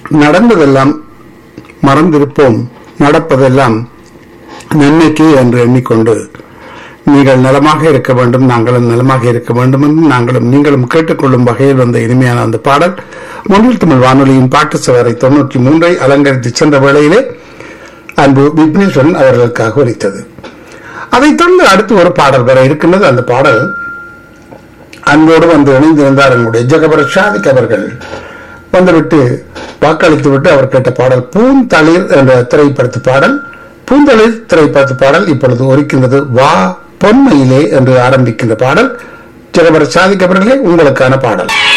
நடந்ததெல்லாம் மறந்திருப்போம் நடப்பதெல்லாம் நன்மைக்கு என்று எண்ணிக்கொண்டு நீங்கள் நலமாக இருக்க வேண்டும் நாங்களும் நலமாக இருக்க வேண்டும் என்று நாங்களும் நீங்களும் கேட்டுக்கொள்ளும் வகையில் வந்த இனிமையான அந்த பாடல் முன்னில் தமிழ் வானொலியின் பாட்டு சவரை தொன்னூற்றி மூன்றை அலங்கரித்து சென்ற வேளையிலே அன்பு விக்னேஸ்வரன் அவர்களுக்காக ஒலித்தது அதைத் தொடர்ந்து அடுத்து ஒரு பாடல் வர இருக்கின்றது அந்த பாடல் அன்போடு வந்து இணைந்திருந்தார் என்னுடைய ஜெகபர ஷாதிக் அவர்கள் வந்துவிட்டு வாக்களித்து விட்டு அவர் கேட்ட பாடல் பூந்தளிர் என்ற திரைப்படத்து பாடல் பூந்தளிர் திரைப்படத்து பாடல் இப்பொழுது ஒலிக்கின்றது வா பொன்மையிலே என்று ஆரம்பிக்கின்ற பாடல் ஜெகபர ஷாதிக் அவர்களே உங்களுக்கான பாடல்